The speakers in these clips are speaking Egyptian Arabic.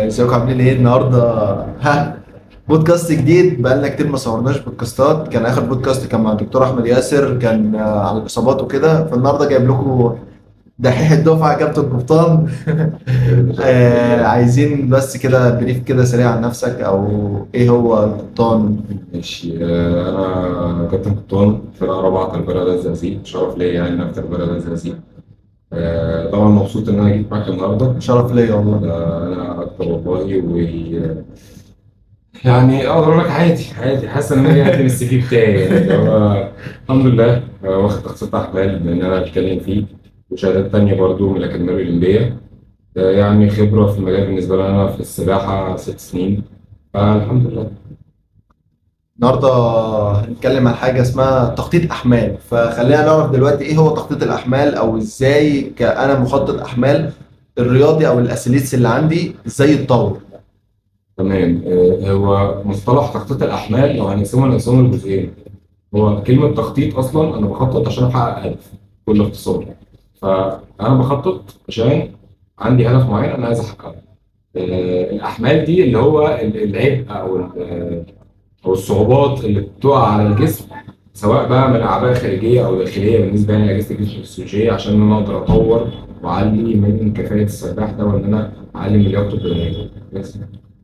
ازيكم عاملين ايه النهارده ها بودكاست جديد بقالنا كتير ما صورناش بودكاستات كان اخر بودكاست كان مع الدكتور احمد ياسر كان آه، على الاصابات وكده فالنهارده جايب لكم دحيح الدفعه كابتن قبطان آه عايزين بس كده بريف كده سريع عن نفسك او ايه هو القبطان ماشي آه، انا كابتن قبطان فرقه رابعه تربيه الزقازيق شرف ليا يعني ان انا في تربيه الزقازيق آه، طبعا مبسوط ان انا جيت معاك النهارده شرف ليا والله آه، انا اكتر والله و يعني اقدر اقول لك عادي عادي حاسس ان انا جاي اقدم السي في بتاعي يعني اللي هو الحمد لله آه، واخد تخصص احمال بان انا اتكلم فيه وشهادات تانية برضو من الاكاديميه الاولمبيه آه، يعني خبره في المجال بالنسبه لي انا في السباحه ست سنين فالحمد لله النهارده هنتكلم عن حاجه اسمها تخطيط احمال فخلينا نعرف دلوقتي ايه هو تخطيط الاحمال او ازاي كأنا مخطط احمال الرياضي او الاثليتس اللي عندي ازاي يتطور تمام آه، هو مصطلح تخطيط الأحمال لو هنقسمه هنقسمه لجزئين هو كلمة تخطيط أصلا أنا بخطط عشان أحقق هدف كل اختصار فأنا بخطط عشان عندي هدف معين أنا عايز أحققه آه، الأحمال دي اللي هو ال- العبء أو ال- أو الصعوبات اللي بتقع على الجسم سواء بقى من أعباء خارجية أو داخلية بالنسبة لي لأجهزة الجسم الفسيولوجية عشان إن أنا أقدر أطور وأعلي من كفاءة السباح ده وإن أنا أعلي من لياقته البدنية بس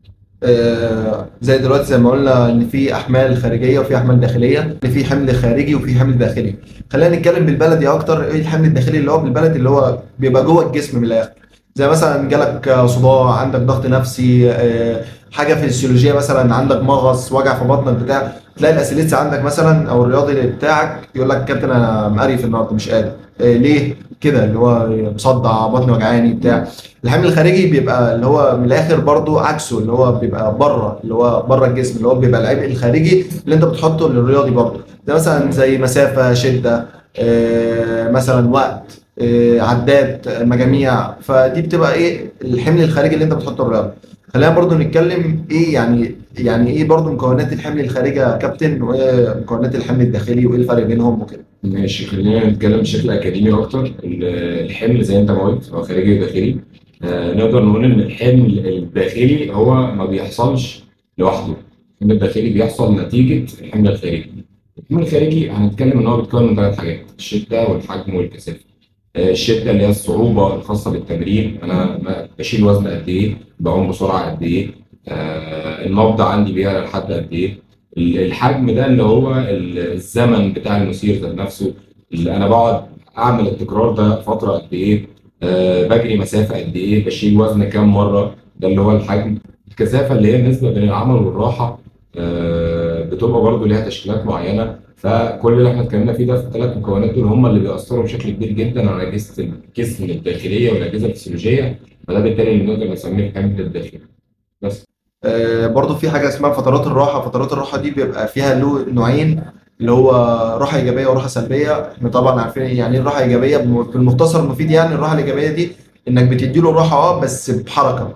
آه، زي دلوقتي زي ما قلنا ان في احمال خارجيه وفي احمال داخليه ان في حمل خارجي وفي حمل داخلي خلينا نتكلم بالبلدي اكتر ايه الحمل الداخلي اللي هو بالبلدي اللي هو بيبقى جوه الجسم من الاخر زي مثلا جالك صداع عندك ضغط نفسي آه، حاجه فيسيولوجيه مثلا عندك مغص وجع في بطنك بتاع تلاقي الاسيليتس عندك مثلا او الرياضي اللي بتاعك يقول لك كابتن انا مقريف النهارده مش قادر آه، ليه كده اللي هو مصدع بطني وجعاني بتاع الحمل الخارجي بيبقى اللي هو من الاخر برضو عكسه اللي هو بيبقى بره اللي هو بره الجسم اللي هو بيبقى العبء الخارجي اللي انت بتحطه للرياضي برضو ده مثلا زي مسافه شده آه، مثلا وقت آه، عداد آه، مجاميع فدي بتبقى ايه الحمل الخارجي اللي انت بتحطه للرياضي خلينا برضو نتكلم ايه يعني يعني ايه برضو مكونات الحمل الخارجي يا كابتن وايه مكونات الحمل الداخلي وايه الفرق بينهم وكده ماشي خلينا نتكلم بشكل اكاديمي اكتر ال- الحمل زي انت ما قلت هو خارجي وداخلي آه، نقدر نقول ان الحمل الداخلي هو ما بيحصلش لوحده الحمل الداخلي بيحصل نتيجه الحمل الخارجي الحمل الخارجي هنتكلم ان هو بيتكون من ثلاث حاجات الشده والحجم والكثافه آه، الشده اللي هي الصعوبه الخاصه بالتمرين انا ما- بشيل وزن قد ايه بعوم بسرعه قد ايه آه، النبض عندي بيعلى لحد قد ايه ال- الحجم ده اللي هو ال- الزمن بتاع المثير ذات نفسه اللي انا بقعد اعمل التكرار ده فتره قد ايه أه بجري مسافه قد ايه بشيل وزن كام مره ده اللي هو الحجم الكثافه اللي هي النسبه بين العمل والراحه أه بتبقى برضو ليها تشكيلات معينه فكل اللي احنا اتكلمنا فيه ده في الثلاث مكونات دول هم اللي بيأثروا بشكل كبير جدا على اجهزه الجسم الداخليه والاجهزه الفسيولوجيه فده بالتالي اللي نقدر نسميه الحمل الداخلي بس آه، برضو في حاجة اسمها فترات الراحة فترات الراحة دي بيبقى فيها له نوعين اللي هو راحة إيجابية وراحة سلبية احنا طبعا عارفين يعني ايه الراحة الإيجابية بم- في المختصر المفيد يعني الراحة الإيجابية دي إنك بتدي له راحة اه بس بحركة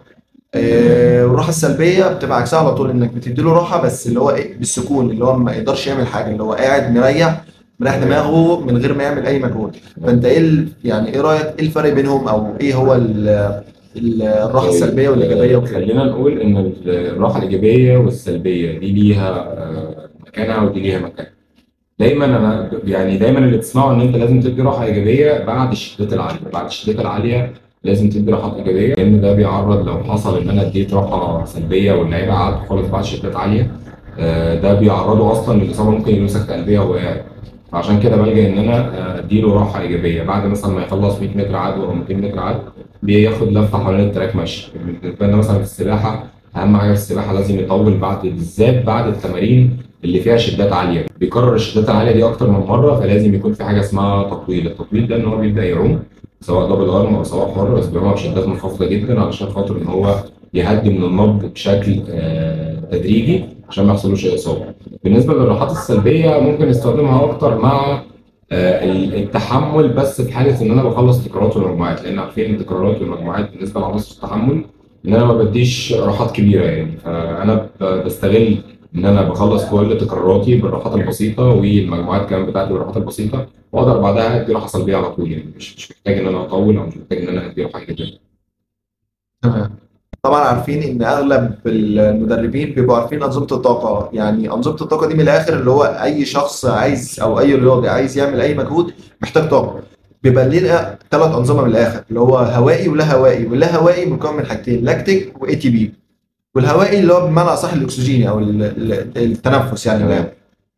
آه، والراحة السلبية بتبقى عكسها على طول إنك بتدي له راحة بس اللي هو إيه بالسكون اللي هو ما يقدرش يعمل حاجة اللي هو قاعد مريح مريح دماغه من غير ما يعمل أي مجهود فأنت إيه ال- يعني إيه رأيك إيه الفرق بينهم أو إيه هو ال- ال- الراحة السلبية والإيجابية وكده خلينا نقول ان ال- الراحه الايجابيه والسلبيه دي ليها آه، مكانها ودي ليها مكانها دايما انا يعني دايما اللي تسمعه ان انت لازم تدي راحه ايجابيه بعد الشدات العاليه بعد الشدات العاليه لازم تدي راحات ايجابيه لان ده بيعرض لو حصل ان انا اديت راحه سلبيه واللعيبه قعدت خالص بعد شدات عاليه آه، ده بيعرضه اصلا للاصابه ممكن يجيله سكته قلبيه وهو قاعد فعشان كده بلجأ ان انا آه، اديله راحه ايجابيه بعد مثلا ما يخلص 100 متر عدو او 200 متر عدو بياخد لفه حوالين التراك مشي بالنسبه لنا مثلا في السباحه اهم حاجه في السباحه لازم يطول بعد بالذات بعد التمارين اللي فيها شدات عاليه بيكرر الشدات العاليه دي اكتر من مره فلازم يكون في حاجه اسمها تطويل التطويل ده ان هو بيبدا يعوم سواء دبل ارم او سواء حر بس بيعومها بشدات منخفضه جدا علشان خاطر ان هو يهدي من النبض بشكل آه، تدريجي عشان ما يحصلوش اصابه بالنسبه للراحات السلبيه ممكن نستخدمها اكتر مع آه، التحمل بس في حاله ان انا بخلص تكرارات والمجموعات لان عارفين التكرارات والمجموعات بالنسبه لعناصر التحمل ان انا ما بديش راحات كبيره يعني فانا ب- بستغل ان انا بخلص كل تكراراتي بالراحات البسيطه والمجموعات كمان بتاعتي بالراحات البسيطه واقدر بعدها ادي راحه سلبيه على طول يعني مش مش محتاج ان انا اطول او مش محتاج ان انا ادي راحه كبيره تمام طبعا عارفين ان اغلب المدربين بيبقوا عارفين انظمه الطاقه يعني انظمه الطاقه دي من الاخر اللي هو اي شخص عايز او اي رياضي عايز يعمل اي مجهود محتاج طاقه بيبقى لنا ثلاث انظمه من الاخر اللي هو هوائي ولا هوائي واللا هوائي مكون من حاجتين لاكتيك واي تي بي والهوائي اللي هو بمعنى اصح الاكسجيني او ال- ال- التنفس يعني تمام.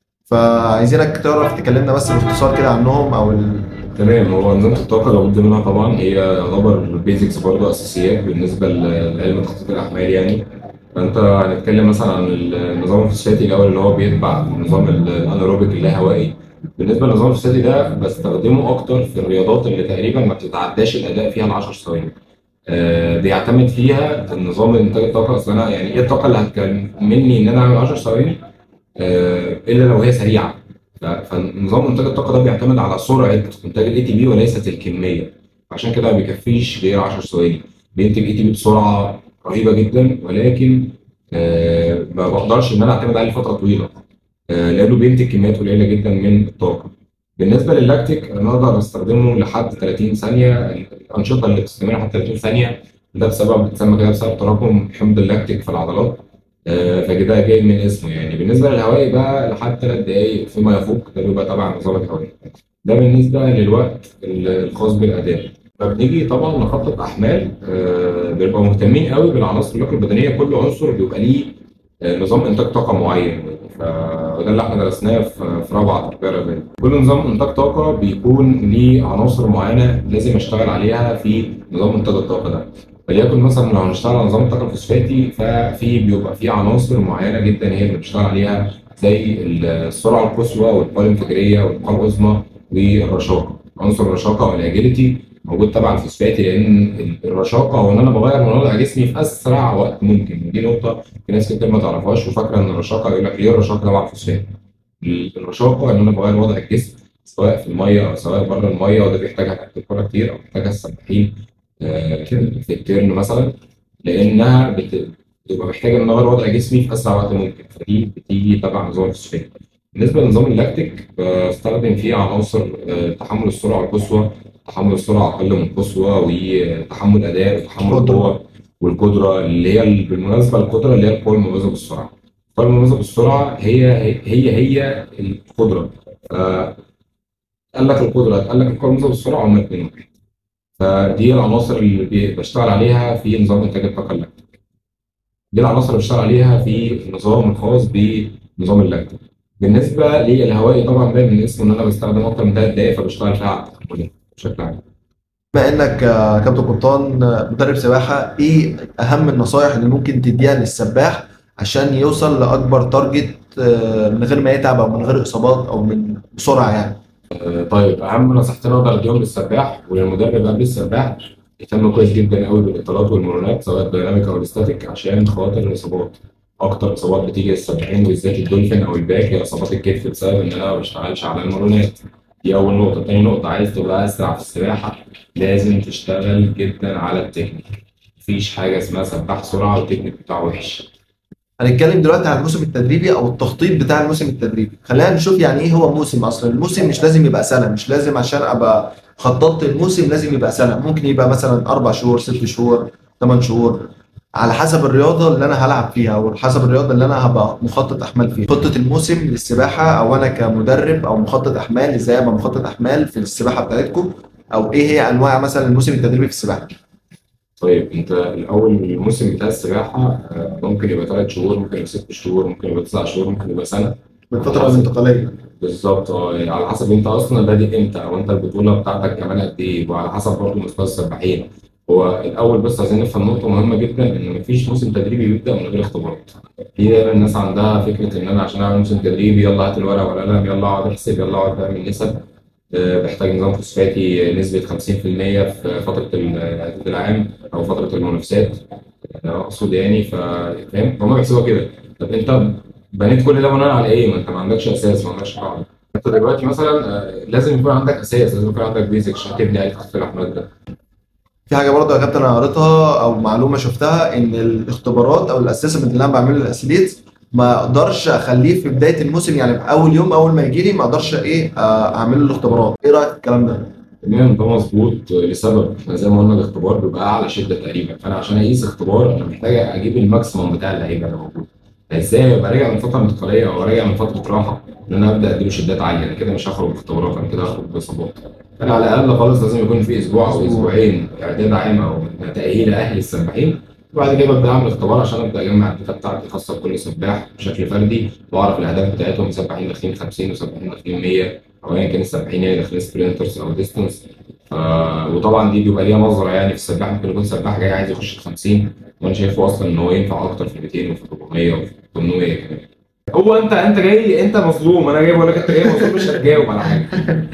فعايزينك تعرف تكلمنا بس باختصار كده عنهم او ال... تمام هو انظمه الطاقه لابد منها طبعا هي يعتبر بيزكس برضه اساسيات بالنسبه لعلم تخطيط الاحمال يعني فانت هنتكلم مثلا عن النظام الفوسفاتي الاول اللي هو بيتبع النظام الانايروبيك اللاهوائي بالنسبه للنظام الفوسفاتي ده بستخدمه اكتر في الرياضات اللي تقريبا ما بتتعداش الاداء فيها ال 10 ثواني آه، بيعتمد فيها النظام انتاج الطاقه اصل انا يعني ايه الطاقه اللي هتكملني ان انا اعمل 10 ثواني آه، الا لو هي سريعه ف- فنظام انتاج الطاقه ده بيعتمد على سرعه انتاج الاي تي بي وليست الكميه عشان كده ما بيكفيش غير 10 ثواني بينتج اي تي بي بسرعه رهيبه جدا ولكن آه، ما بقدرش ان انا اعتمد عليه فتره طويله آه، لانه بينتج كميات قليله جدا من الطاقه بالنسبه للاكتيك انا اقدر استخدمه لحد 30 ثانيه الانشطه اللي بتستمر لحد 30 ثانيه ده بسبب بتسمى كده بسبب تراكم حمض اللاكتيك في العضلات آه، فكده جاي من اسمه يعني بالنسبه للهوائي بقى لحد ثلاث دقائق فيما يفوق ده بيبقى تبع النظام الهوائي ده بالنسبه للوقت الخاص بالاداء فبنيجي طبعا نخطط احمال آه، بنبقى مهتمين قوي بالعناصر اللياقه البدنيه كل عنصر بيبقى ليه آه، نظام انتاج طاقه معين فده اللي احنا درسناه في في رابعه تربيه رياضيه كل نظام انتاج طاقه بيكون ليه عناصر معينه لازم اشتغل عليها في نظام انتاج الطاقه ده وليكن مثلا لو هنشتغل على نظام الطاقه الفوسفاتي ففي بيبقى في عناصر معينه جدا هي اللي بنشتغل عليها زي السرعه القصوى والقوه الانفجاريه والقوه العظمى والرشاقه عنصر الرشاقه والاجيلتي موجود تبع الفوسفاتي لان الرشاقه هو ان انا بغير من وضع جسمي في اسرع وقت ممكن دي نقطه في ناس كتير ما تعرفهاش وفاكره ان الرشاقه يقول لك ليه الرشاقه تبع الفوسفات الرشاقه ان انا بغير وضع الجسم سواء في الميه او سواء بره الميه وده بيحتاجها لعيبه الكوره كتير او بيحتاجها السباحين آه، في الترن مثلا لانها بت- بتبقى محتاجه ان أنا اغير وضع جسمي في اسرع وقت ممكن فدي بتيجي تبع نظام الفوسفات بالنسبه لنظام اللاكتيك بستخدم فيه عناصر آه، تحمل السرعه القصوى تحمل السرعه اقل من القصوى وتحمل اداء وتحمل قدرة. القوه والقدره اللي هي ال- بالمناسبه القدره اللي هي القوه المميزه بالسرعه القوه المميزه بالسرعه هي هي هي القدره ف- قال لك القدره قال لك القوه المميزه بالسرعه هما الاثنين واحد فدي العناصر اللي بي- بشتغل عليها في نظام انتاج الطاقه اللاكتيك دي العناصر اللي بشتغل عليها في النظام الخاص بنظام اللاكتيك بالنسبه للهوائي طبعا باين من اسمه ان انا بستخدم اكتر من ثلاث دقائق فبشتغل فيها على التحمل بشكل عام بما انك آه، كابتن قبطان آه، مدرب سباحه ايه اهم النصائح اللي ممكن تديها للسباح عشان يوصل لاكبر تارجت آه، من غير ما يتعب او من غير اصابات او من بسرعه يعني آه، طيب اهم نصيحتين اقدر اديهم للسباح وللمدرب قبل السباح يهتم كويس جدا قوي بالاطالات والمرونات سواء الديناميك او الاستاتيك عشان خاطر الاصابات اكتر اصابات بتيجي للسباحين بالذات الدولفين او الباك هي اصابات الكتف بسبب ان انا ما بشتغلش على المرونات دي اول نقطه تاني نقطه عايز تبقى اسرع في السباحه لازم تشتغل جدا على التكنيك مفيش حاجه اسمها سباح سرعه والتكنيك بتاعه وحش هنتكلم دلوقتي عن الموسم التدريبي او التخطيط بتاع الموسم التدريبي خلينا نشوف يعني ايه هو موسم اصلا الموسم مش لازم يبقى سنه مش لازم عشان ابقى خططت الموسم لازم يبقى سنه ممكن يبقى مثلا اربع شهور ست شهور ثمان شهور على حسب الرياضه اللي انا هلعب فيها او حسب الرياضه اللي انا هبقى مخطط احمال فيها خطه الموسم للسباحه او انا كمدرب او مخطط احمال ازاي ابقى مخطط احمال في السباحه بتاعتكم او ايه هي انواع مثلا الموسم التدريبي في السباحه طيب انت الاول الموسم بتاع السباحه آه، ممكن يبقى ثلاث شهور ممكن يبقى ست شهور ممكن يبقى تسع شهور ممكن يبقى سنه بالفتره الانتقاليه بالظبط اه يعني على حسب انت اصلا بادئ امتى او انت البطوله بتاعتك كمان قد ايه وعلى حسب برضه مستوى السباحين هو الاول بس عايزين نفهم نقطه مهمه جدا ان مفيش موسم تدريبي بيبدا من غير اختبارات في دايما الناس عندها فكره ان انا عشان اعمل موسم تدريبي يلا هات الورقه والقلم يلا اقعد احسب يلا اقعد اعمل نسب آه، بحتاج نظام فوسفاتي نسبه 50% في فتره الاعداد العام او فتره المنافسات آه، اقصد يعني فا- فاهم هم بيحسبوها كده طب انت بنيت كل ده بناء على ايه؟ ما انت ما عندكش اساس ما عندكش قاعده انت دلوقتي مثلا آه، لازم يكون عندك اساس لازم يكون عندك بيزك عشان تبني عليه تخطيط الاحمال ده في حاجه برضه يا كابتن انا قريتها او معلومه شفتها ان الاختبارات او الاسسمنت اللي انا بعمله للاسيليت ما اقدرش اخليه في بدايه الموسم يعني في اول يوم اول ما يجي لي ما اقدرش ايه آه، اعمل له الاختبارات ايه رايك في الكلام ده تمام ده مظبوط لسبب احنا زي ما قلنا الاختبار بيبقى اعلى شده تقريبا فانا عشان اقيس اختبار انا محتاج اجيب الماكسيموم بتاع اللعيبه اللي موجود ازاي ابقى راجع من فتره انتقاليه او راجع من فتره راحه ان انا ابدا اديله شدات عاليه انا كده مش هخرج باختبارات انا كده هخرج باصابات فانا على الاقل خالص لازم يكون في اسبوع او اسبوعين اعداد عام او تاهيل اهل السباحين وبعد كده ببدا اعمل اختبار عشان ابدا اجمع الداتا بتاعتي الخاصه بكل سباح بشكل فردي واعرف الاهداف بتاعتهم سباحين داخلين 50 وسباحين داخلين 100 او ايا كان السباحين يعني داخلين سبرنترز او ديستنس آه وطبعا دي بيبقى ليها نظره يعني في السباح ممكن يكون سباح جاي عايز يخش ال 50 وانا شايفه اصلا ان هو ينفع اكتر في 200 وفي 400 وفي 800 كمان هو انت انت جاي انت مظلوم انا جاي بقول لك انت جاي مظلوم مش هتجاوب على حاجه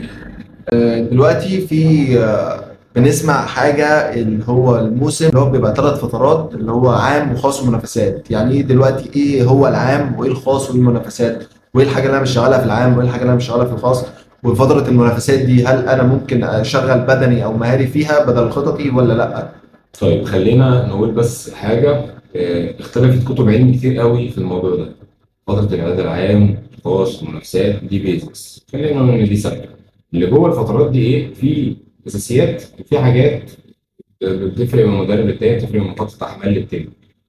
دلوقتي في آه، بنسمع حاجه اللي هو الموسم اللي هو بيبقى ثلاث فترات اللي هو عام وخاص ومنافسات يعني ايه دلوقتي ايه هو العام وايه الخاص وايه المنافسات وايه الحاجه اللي انا مش شغالها في العام وايه الحاجه اللي انا مش شغالها في الخاص وفتره المنافسات دي هل انا ممكن اشغل بدني او مهاري فيها بدل خططي ولا لا طيب خلينا نقول بس حاجه آه، اختلفت كتب علم كتير قوي في الموضوع ده فتره الاعداد العام الخاص المنافسات دي بيزكس خلينا نقول ان دي ثابته اللي جوه الفترات دي ايه في اساسيات وفي حاجات بتفرق من مدرب للتاني بتفرق من خطه احمال للتاني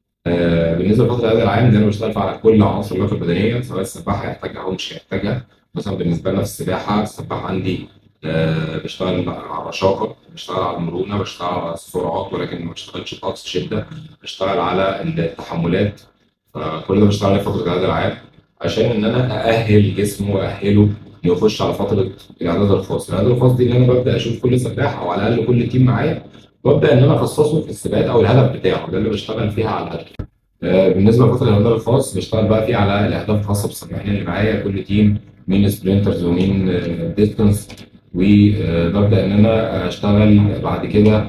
آه بالنسبه لفتره الاعداد العام دي انا بشتغل فيها على كل عناصر اللياقه البدنيه سواء السباح هيحتاجها او مش هيحتاجها مثلا بالنسبه لنا في السباحه السباح عندي آه بشتغل على الرشاقه بشتغل على المرونه بشتغل على السرعات ولكن ما بشتغلش بأقصى شده بشتغل على التحملات فكل ده بشتغل عليه فتره الاعداد العام عشان ان انا ااهل جسمه واهله انه يخش على فتره الاعداد الخاص، الاعداد الخاص دي اللي انا ببدا اشوف كل سباح او على الاقل كل تيم معايا وابدا ان انا اخصصه في السباقات او الهدف بتاعه ده اللي بشتغل فيها على الاقل. آه، بالنسبه لفتره الاعداد الخاص بشتغل بقى فيه على الاهداف الخاصه بالسباحين اللي معايا كل تيم مين سبرنترز ومين ديستنس وببدا ان انا اشتغل بعد كده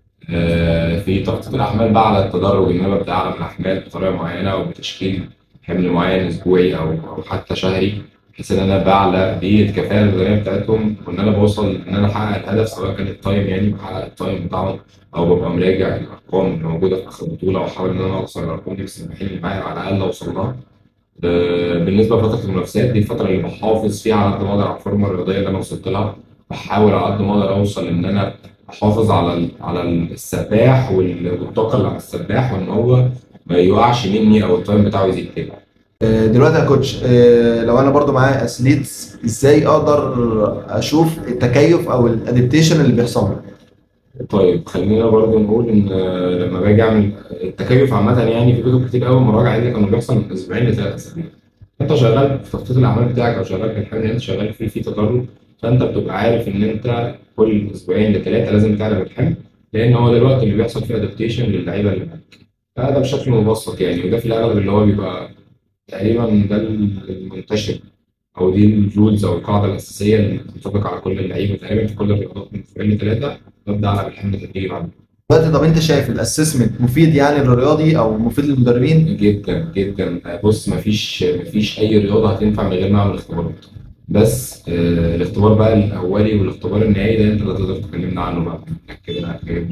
آه، في تخطيط الاحمال بقى على التدرج ان انا ببدا اعلم الاحمال بطريقه معينه او بتشكيل حمل معين اسبوعي او او حتى شهري بحيث ان انا بعلى بالكفاءه البدنيه بتاعتهم وان انا بوصل ان انا احقق الهدف سواء كان التايم يعني بحقق التايم بتاعهم او ببقى مراجع الارقام اللي موجوده في اخر البطوله واحاول ان انا اوصل الارقام دي بالسباحين اللي معايا على الاقل اوصل لها آه، بالنسبه لفتره المنافسات دي الفتره اللي بحافظ فيها على قد ما اقدر على الفورمه الرياضيه اللي انا وصلت لها بحاول على قد ما اقدر اوصل ان انا احافظ على ال- على السباح وال- والطاقه اللي على السباح وان هو ما يقعش مني او التايم بتاعه يزيد تاني آه، دلوقتي يا كوتش آه، لو انا برضو معايا اثليتس ازاي اقدر اشوف التكيف او الادابتيشن اللي بيحصل له طيب خلينا برضو نقول ان آه، لما باجي اعمل التكيف عامه يعني في كتب كتير قوي مراجعه قال لك انه بيحصل من اسبوعين لثلاث اسابيع انت شغال في تخطيط الاعمال بتاعك او شغال في الحمل اللي انت شغال فيه في تدرج فانت بتبقى عارف ان انت كل اسبوعين لثلاثه لازم تعلم الحمل لان هو ده الوقت اللي بيحصل فيه ادابتيشن للعيبه اللي معاك فهذا بشكل مبسط يعني وده في الاغلب اللي هو بيبقى تقريبا ده المنتشر او دي الرولز او القاعده الاساسيه اللي بتنطبق على كل اللعيبه تقريبا في كل الرياضات من اسبوعين لثلاثه ببدا العب الحمل تدريجي بعد دلوقتي طب انت شايف الاسسمنت مفيد يعني للرياضي او مفيد للمدربين جدا جدا بص مفيش مفيش اي رياضه هتنفع من غير ما اعمل اختبارات بس آه الاختبار بقى الاولي والاختبار النهائي ده انت اللي تقدر تكلمنا عنه بقى كده انا هتكلم.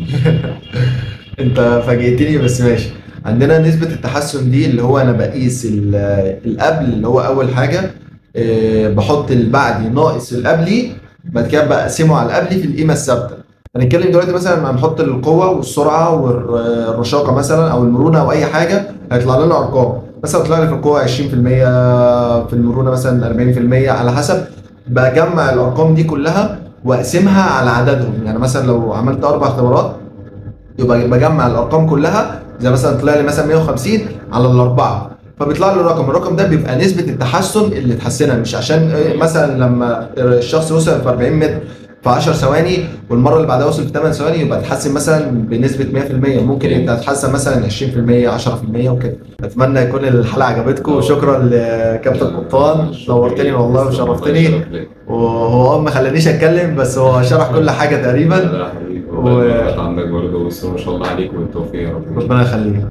انت فاجئتني بس ماشي عندنا نسبة التحسن دي اللي هو انا بقيس ال- القبل اللي هو اول حاجة آه، بحط البعدي ناقص القبلي بعد كده بقسمه على القبلي في القيمة الثابتة هنتكلم دلوقتي مثلا هنحط القوة والسرعة والرشاقة مثلا او المرونة او اي حاجة هيطلع لنا ارقام مثلا طلع لي في القوة 20% في المرونة مثلا 40% على حسب بجمع الارقام دي كلها واقسمها على عددهم يعني مثلا لو عملت اربع اختبارات يبقى بجمع الارقام كلها زي مثلا طلع لي مثلا 150 على الاربعه فبيطلع لي الرقم الرقم ده بيبقى نسبه التحسن اللي اتحسنها مش عشان إيه مثلا لما الشخص وصل في 40 متر في 10 ثواني والمره اللي بعدها وصل في 8 ثواني يبقى اتحسن مثلا بنسبه 100% ممكن انت تتحسن مثلا 20% 10% وكده اتمنى يكون الحلقه عجبتكم وشكرا لكابتن قبطان نورتني والله وشرفتني وهو اه ما خلانيش اتكلم بس هو شرح كل حاجه تقريبا لا حبيبي و- و... عندك برضه بس ما شاء الله عليك والتوفيق يا رب ربنا يخليك